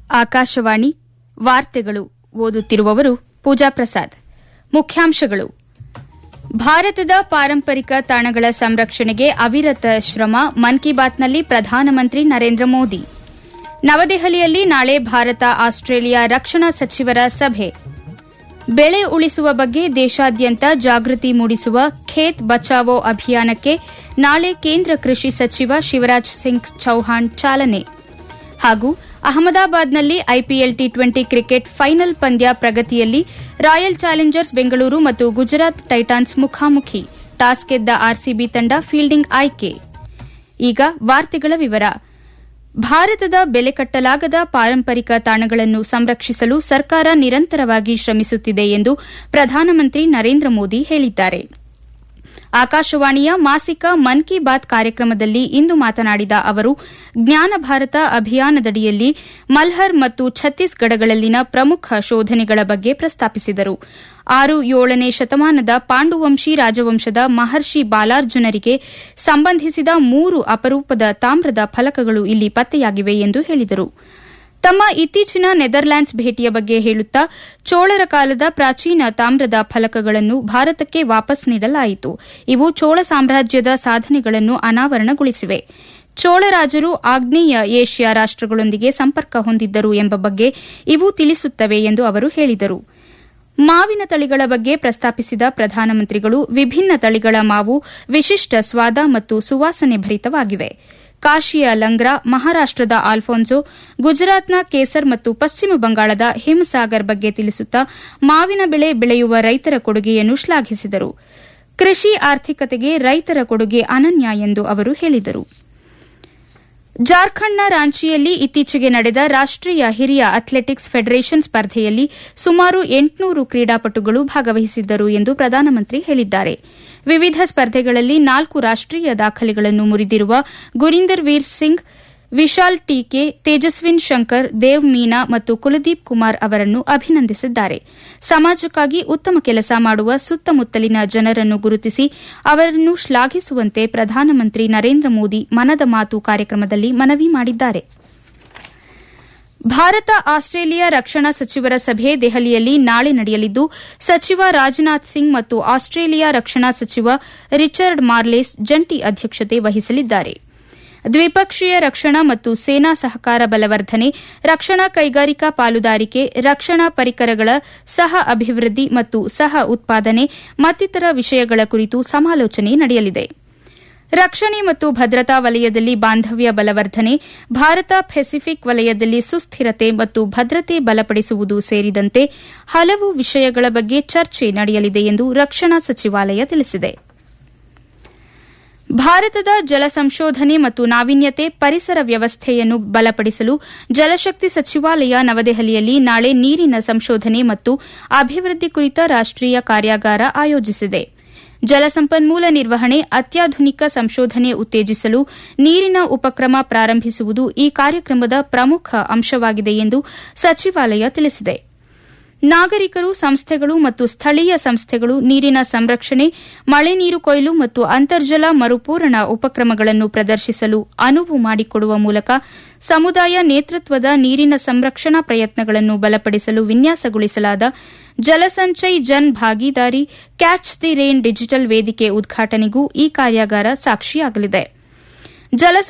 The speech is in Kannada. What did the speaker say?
ಆಕಾಶವಾಣಿ ವಾರ್ತೆಗಳು ಓದುತ್ತಿರುವವರು ಪೂಜಾ ಪ್ರಸಾದ್ ಮುಖ್ಯಾಂಶಗಳು ಭಾರತದ ಪಾರಂಪರಿಕ ತಾಣಗಳ ಸಂರಕ್ಷಣೆಗೆ ಅವಿರತ ಶ್ರಮ ಮನ್ ಕಿ ಬಾತ್ನಲ್ಲಿ ಪ್ರಧಾನಮಂತ್ರಿ ನರೇಂದ್ರ ಮೋದಿ ನವದೆಹಲಿಯಲ್ಲಿ ನಾಳೆ ಭಾರತ ಆಸ್ಟ್ರೇಲಿಯಾ ರಕ್ಷಣಾ ಸಚಿವರ ಸಭೆ ಬೆಳೆ ಉಳಿಸುವ ಬಗ್ಗೆ ದೇಶಾದ್ಯಂತ ಜಾಗೃತಿ ಮೂಡಿಸುವ ಖೇತ್ ಬಚಾವೋ ಅಭಿಯಾನಕ್ಕೆ ನಾಳೆ ಕೇಂದ್ರ ಕೃಷಿ ಸಚಿವ ಶಿವರಾಜ್ ಸಿಂಗ್ ಚೌಹಾಣ್ ಚಾಲನೆ ಹಾಗೂ ಅಹಮದಾಬಾದ್ನಲ್ಲಿ IPL T twenty cricket final ಪಂದ್ಯ ಪ್ರಗತಿಯಲ್ಲಿ ರಾಯಲ್ ಚಾಲೆಂಜರ್ಸ್ ಬೆಂಗಳೂರು ಮತ್ತು ಗುಜರಾತ್ ಟೈಟಾನ್ಸ್ ಮುಖಾಮುಖಿ ಟಾಸ್ ಗೆದ್ದ ಆರ್ಸಿಬಿ ತಂಡ ಫೀಲ್ಡಿಂಗ್ ಆಯ್ಕೆ ಈಗ ವಾರ್ತೆಗಳ ವಿವರ ಭಾರತದ ಬೆಲೆ ಕಟ್ಟಲಾಗದ ಪಾರಂಪರಿಕ ತಾಣಗಳನ್ನು ಸಂರಕ್ಷಿಸಲು ಸರ್ಕಾರ ನಿರಂತರವಾಗಿ ಶ್ರಮಿಸುತ್ತಿದೆ ಎಂದು ಪ್ರಧಾನಮಂತ್ರಿ ನರೇಂದ್ರ ಮೋದಿ ಹೇಳಿದ್ದಾರೆ ಆಕಾಶವಾಣಿಯ ಮಾಸಿಕ ಮನ್ ಕಿ ಬಾತ್ ಕಾರ್ಯಕ್ರಮದಲ್ಲಿ ಇಂದು ಮಾತನಾಡಿದ ಅವರು ಜ್ಞಾನ ಭಾರತ ಅಭಿಯಾನದಡಿಯಲ್ಲಿ ಮಲ್ಹರ್ ಮತ್ತು ಛತ್ತೀಸ್ಗಢಗಳಲ್ಲಿನ ಪ್ರಮುಖ ಶೋಧನೆಗಳ ಬಗ್ಗೆ ಪ್ರಸ್ತಾಪಿಸಿದರು ಆರು ಏಳನೇ ಶತಮಾನದ ಪಾಂಡುವಂಶಿ ರಾಜವಂಶದ ಮಹರ್ಷಿ ಬಾಲಾರ್ಜುನರಿಗೆ ಸಂಬಂಧಿಸಿದ ಮೂರು ಅಪರೂಪದ ತಾಮ್ರದ ಫಲಕಗಳು ಇಲ್ಲಿ ಪತ್ತೆಯಾಗಿವೆ ಎಂದು ಹೇಳಿದರು ತಮ್ಮ ಇತ್ತೀಚಿನ ನೆದರ್ಲ್ಯಾಂಡ್ಸ್ ಭೇಟಿಯ ಬಗ್ಗೆ ಹೇಳುತ್ತಾ ಚೋಳರ ಕಾಲದ ಪ್ರಾಚೀನ ತಾಮ್ರದ ಫಲಕಗಳನ್ನು ಭಾರತಕ್ಕೆ ವಾಪಸ್ ನೀಡಲಾಯಿತು ಇವು ಚೋಳ ಸಾಮ್ರಾಜ್ಯದ ಸಾಧನೆಗಳನ್ನು ಅನಾವರಣಗೊಳಿಸಿವೆ ಚೋಳರಾಜರು ಆಗ್ನೇಯ ಏಷ್ಯಾ ರಾಷ್ಟಗಳೊಂದಿಗೆ ಸಂಪರ್ಕ ಹೊಂದಿದ್ದರು ಎಂಬ ಬಗ್ಗೆ ಇವು ತಿಳಿಸುತ್ತವೆ ಎಂದು ಅವರು ಹೇಳಿದರು ಮಾವಿನ ತಳಿಗಳ ಬಗ್ಗೆ ಪ್ರಸ್ತಾಪಿಸಿದ ಪ್ರಧಾನಮಂತ್ರಿಗಳು ವಿಭಿನ್ನ ತಳಿಗಳ ಮಾವು ವಿಶಿಷ್ಟ ಸ್ವಾದ ಮತ್ತು ಸುವಾಸನೆ ಭರಿತವಾಗಿವೆ ಕಾಶಿಯ ಲಂಗ್ರಾ ಮಹಾರಾಷ್ಟದ ಆಲ್ಫೋನ್ಸೋ ಗುಜರಾತ್ನ ಕೇಸರ್ ಮತ್ತು ಪಶ್ಚಿಮ ಬಂಗಾಳದ ಹಿಮಸಾಗರ್ ಬಗ್ಗೆ ತಿಳಿಸುತ್ತಾ ಮಾವಿನ ಬೆಳೆ ಬೆಳೆಯುವ ರೈತರ ಕೊಡುಗೆಯನ್ನು ಶ್ಲಾಘಿಸಿದರು ಕೃಷಿ ಆರ್ಥಿಕತೆಗೆ ರೈತರ ಕೊಡುಗೆ ಅನನ್ಯ ಎಂದು ಅವರು ಹೇಳಿದರು ಜಾರ್ಖಂಡ್ನ ರಾಂಚಿಯಲ್ಲಿ ಇತ್ತೀಚೆಗೆ ನಡೆದ ರಾಷ್ಟೀಯ ಹಿರಿಯ ಅಥ್ಲೆಟಿಕ್ಸ್ ಫೆಡರೇಷನ್ ಸ್ಪರ್ಧೆಯಲ್ಲಿ ಸುಮಾರು ಎಂಟುನೂರು ಕ್ರೀಡಾಪಟುಗಳು ಭಾಗವಹಿಸಿದ್ದರು ಎಂದು ಪ್ರಧಾನಮಂತ್ರಿ ಹೇಳಿದ್ದಾರೆ ವಿವಿಧ ಸ್ಪರ್ಧೆಗಳಲ್ಲಿ ನಾಲ್ಕು ರಾಷ್ಟೀಯ ದಾಖಲೆಗಳನ್ನು ಮುರಿದಿರುವ ಗುರಿಂದರ್ ವೀರ್ ಸಿಂಗ್ ವಿಶಾಲ್ ಟೀಕೆ ತೇಜಸ್ವಿನ್ ಶಂಕರ್ ದೇವ್ ಮೀನಾ ಮತ್ತು ಕುಲದೀಪ್ ಕುಮಾರ್ ಅವರನ್ನು ಅಭಿನಂದಿಸಿದ್ದಾರೆ ಸಮಾಜಕ್ಕಾಗಿ ಉತ್ತಮ ಕೆಲಸ ಮಾಡುವ ಸುತ್ತಮುತ್ತಲಿನ ಜನರನ್ನು ಗುರುತಿಸಿ ಅವರನ್ನು ಶ್ಲಾಘಿಸುವಂತೆ ಪ್ರಧಾನಮಂತ್ರಿ ನರೇಂದ್ರ ಮೋದಿ ಮನದ ಮಾತು ಕಾರ್ಯಕ್ರಮದಲ್ಲಿ ಮನವಿ ಮಾಡಿದ್ದಾರೆ ಭಾರತ ಆಸ್ಟ್ರೇಲಿಯಾ ರಕ್ಷಣಾ ಸಚಿವರ ಸಭೆ ದೆಹಲಿಯಲ್ಲಿ ನಾಳೆ ನಡೆಯಲಿದ್ದು ಸಚಿವ ರಾಜನಾಥ್ ಸಿಂಗ್ ಮತ್ತು ಆಸ್ಟ್ರೇಲಿಯಾ ರಕ್ಷಣಾ ಸಚಿವ ರಿಚರ್ಡ್ ಮಾರ್ಲೇಸ್ ಜಂಟಿ ಅಧ್ಯಕ್ಷತೆ ವಹಿಸಲಿದ್ದಾರೆ ದ್ವಿಪಕ್ಷೀಯ ರಕ್ಷಣಾ ಮತ್ತು ಸೇನಾ ಸಹಕಾರ ಬಲವರ್ಧನೆ ರಕ್ಷಣಾ ಕೈಗಾರಿಕಾ ಪಾಲುದಾರಿಕೆ ರಕ್ಷಣಾ ಪರಿಕರಗಳ ಸಹ ಅಭಿವೃದ್ಧಿ ಮತ್ತು ಸಹ ಉತ್ಪಾದನೆ ಮತ್ತಿತರ ವಿಷಯಗಳ ಕುರಿತು ಸಮಾಲೋಚನೆ ನಡೆಯಲಿದೆ ರಕ್ಷಣೆ ಮತ್ತು ಭದ್ರತಾ ವಲಯದಲ್ಲಿ ಬಾಂಧವ್ಯ ಬಲವರ್ಧನೆ ಭಾರತ ಪೆಸಿಫಿಕ್ ವಲಯದಲ್ಲಿ ಸುಸ್ಥಿರತೆ ಮತ್ತು ಭದ್ರತೆ ಬಲಪಡಿಸುವುದು ಸೇರಿದಂತೆ ಹಲವು ವಿಷಯಗಳ ಬಗ್ಗೆ ಚರ್ಚೆ ನಡೆಯಲಿದೆ ಎಂದು ರಕ್ಷಣಾ ಸಚಿವಾಲಯ ತಿಳಿಸಿದೆ ಭಾರತದ ಜಲ ಸಂಶೋಧನೆ ಮತ್ತು ನಾವೀನ್ಯತೆ ಪರಿಸರ ವ್ಯವಸ್ಥೆಯನ್ನು ಬಲಪಡಿಸಲು ಜಲಶಕ್ತಿ ಸಚಿವಾಲಯ ನವದೆಹಲಿಯಲ್ಲಿ ನಾಳೆ ನೀರಿನ ಸಂಶೋಧನೆ ಮತ್ತು ಅಭಿವೃದ್ಧಿ ಕುರಿತ ರಾಷ್ಟೀಯ ಕಾರ್ಯಾಗಾರ ಆಯೋಜಿಸಿದೆ ಜಲಸಂಪನ್ಮೂಲ ನಿರ್ವಹಣೆ ಅತ್ಯಾಧುನಿಕ ಸಂಶೋಧನೆ ಉತ್ತೇಜಿಸಲು ನೀರಿನ ಉಪಕ್ರಮ ಪ್ರಾರಂಭಿಸುವುದು ಈ ಕಾರ್ಯಕ್ರಮದ ಪ್ರಮುಖ ಅಂಶವಾಗಿದೆ ಎಂದು ಸಚಿವಾಲಯ ತಿಳಿಸಿದೆ ನಾಗರಿಕರು ಸಂಸ್ಥೆಗಳು ಮತ್ತು ಸ್ಥಳೀಯ ಸಂಸ್ಥೆಗಳು ನೀರಿನ ಸಂರಕ್ಷಣೆ ಮಳೆ ನೀರು ಕೊಯ್ಲು ಮತ್ತು ಅಂತರ್ಜಲ ಮರುಪೂರಣ ಉಪಕ್ರಮಗಳನ್ನು ಪ್ರದರ್ಶಿಸಲು ಅನುವು ಮಾಡಿಕೊಡುವ ಮೂಲಕ ಸಮುದಾಯ ನೇತೃತ್ವದ ನೀರಿನ ಸಂರಕ್ಷಣಾ ಪ್ರಯತ್ನಗಳನ್ನು ಬಲಪಡಿಸಲು ವಿನ್ಯಾಸಗೊಳಿಸಲಾದ Jalsanchay Jan Bhagidari catch the rain digital ವೇದಿಕೆ ಉದ್ಘಾಟನೆಗೂ ಈ ಕಾರ್ಯಾಗಾರ ಸಾಕ್ಷಿಯಾಗಲಿದೆ